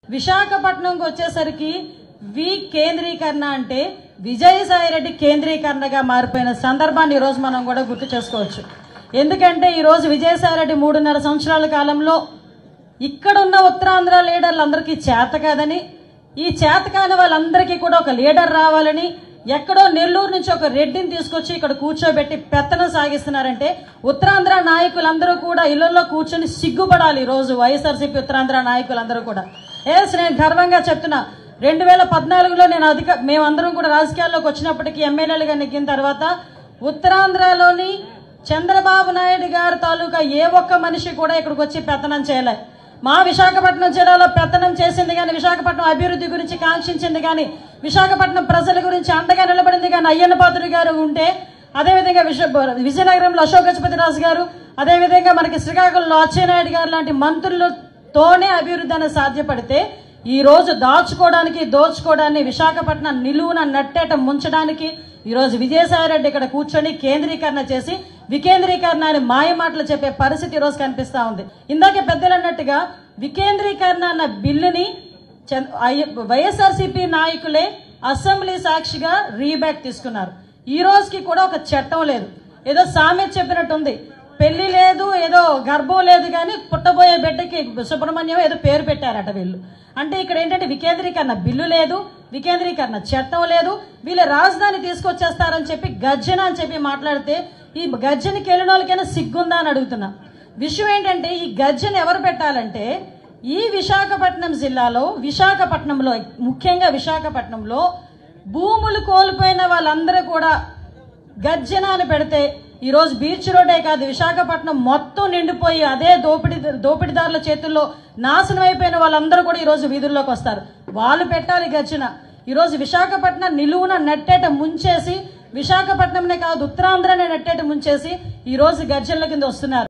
విశాఖపట్నంకి వచ్చేసరికి వి కేంద్రీకరణ అంటే విజయసాయిరెడ్డి కేంద్రీకరణగా మారిపోయిన సందర్భాన్ని ఈరోజు మనం కూడా గుర్తు చేసుకోవచ్చు ఎందుకంటే ఈరోజు విజయసాయిరెడ్డి మూడున్నర సంవత్సరాల కాలంలో ఇక్కడ ఉన్న ఉత్తరాంధ్ర లీడర్లందరికీ చేత కాదని ఈ చేత కాని వాళ్ళందరికీ కూడా ఒక లీడర్ రావాలని ఎక్కడో నెల్లూరు నుంచి ఒక రెడ్డిని తీసుకొచ్చి ఇక్కడ కూర్చోబెట్టి పెత్తనం సాగిస్తున్నారంటే ఉత్తరాంధ్ర నాయకులందరూ కూడా ఇళ్లలో కూర్చొని సిగ్గుపడాలి ఈ రోజు వైఎస్ఆర్సీపీ ఉత్తరాంధ్ర నాయకులందరూ కూడా ఎస్ నేను గర్వంగా చెప్తున్నా రెండు వేల పద్నాలుగులో నేను అధిక మేమందరం కూడా రాజకీయాల్లోకి వచ్చినప్పటికీ ఎమ్మెల్యేలుగా నెగ్గిన తర్వాత ఉత్తరాంధ్రలోని చంద్రబాబు నాయుడు గారి తాలూకా ఏ ఒక్క మనిషి కూడా ఇక్కడికి వచ్చి పెత్తనం చేయలే మా విశాఖపట్నం జిల్లాలో పెత్తనం చేసింది కానీ విశాఖపట్నం అభివృద్ధి గురించి కాంక్షించింది కానీ విశాఖపట్నం ప్రజల గురించి అండగా నిలబడింది కానీ అయ్యన్న పాత్రుడు గారు ఉంటే అదేవిధంగా విశ విజయనగరంలో అశోక్ గజపతి రాజు గారు అదేవిధంగా మనకి శ్రీకాకుళంలో అచ్చెన్నాయుడు గారు లాంటి మంత్రులతోనే అభివృద్ధి అనేది సాధ్యపడితే ఈ రోజు దాచుకోవడానికి దోచుకోవడాన్ని విశాఖపట్నం నిలువున నట్టేట ముంచడానికి ఈ రోజు విజయసాయిరెడ్డి ఇక్కడ కూర్చొని కేంద్రీకరణ చేసి వికేంద్రీకరణ అని మాయ మాటలు చెప్పే పరిస్థితి ఈ రోజు కనిపిస్తా ఉంది ఇందాకే పెద్దలు అన్నట్టుగా వికేంద్రీకరణ అన్న బిల్లుని చంద్ర- ఐ- వైఎస్ఆర్సీపీ నాయకులే అసెంబ్లీ సాక్షిగా రీబ్యాక్ తీసుకున్నారు ఈ రోజుకి కూడా ఒక చట్టం లేదు ఏదో సామెత చెప్పినట్టుంది పెళ్లి లేదు ఏదో గర్భం లేదు కానీ పుట్టబోయే బిడ్డకి సుబ్రహ్మణ్యం ఏదో పేరు పెట్టారట వీళ్ళు అంటే ఇక్కడ ఏంటంటే వికేంద్రీకరణ బిల్లు లేదు వికేంద్రీకరణ చట్టం లేదు వీళ్ళ రాజధాని తీసుకొచ్చేస్తారని చెప్పి గర్జన అని చెప్పి మాట్లాడితే ఈ గర్జనకి వెళ్ళిన వాళ్ళకైనా సిగ్గుందా అని అడుగుతున్నా విషయం ఏంటంటే ఈ గర్జన ఎవరు పెట్టాలంటే ఈ విశాఖపట్నం జిల్లాలో విశాఖపట్నంలో ముఖ్యంగా విశాఖపట్నంలో భూములు కోల్పోయిన వాళ్ళందరూ కూడా గర్జన అని పెడితే ఈ రోజు బీచ్ రోడ్డే కాదు విశాఖపట్నం మొత్తం నిండిపోయి అదే దోపిడీ దోపిడీదారుల చేతుల్లో నాశనం అయిపోయిన వాళ్ళందరూ కూడా ఈ రోజు వీధుల్లోకి వస్తారు వాళ్ళు పెట్టాలి గర్జన ఈ రోజు విశాఖపట్నం నిలువున నెట్టేట ముంచేసి విశాఖపట్నంనే కాదు ఉత్తరాంధ్రనే నెట్టేట ముంచేసి ఈ రోజు గర్జనల కింద వస్తున్నారు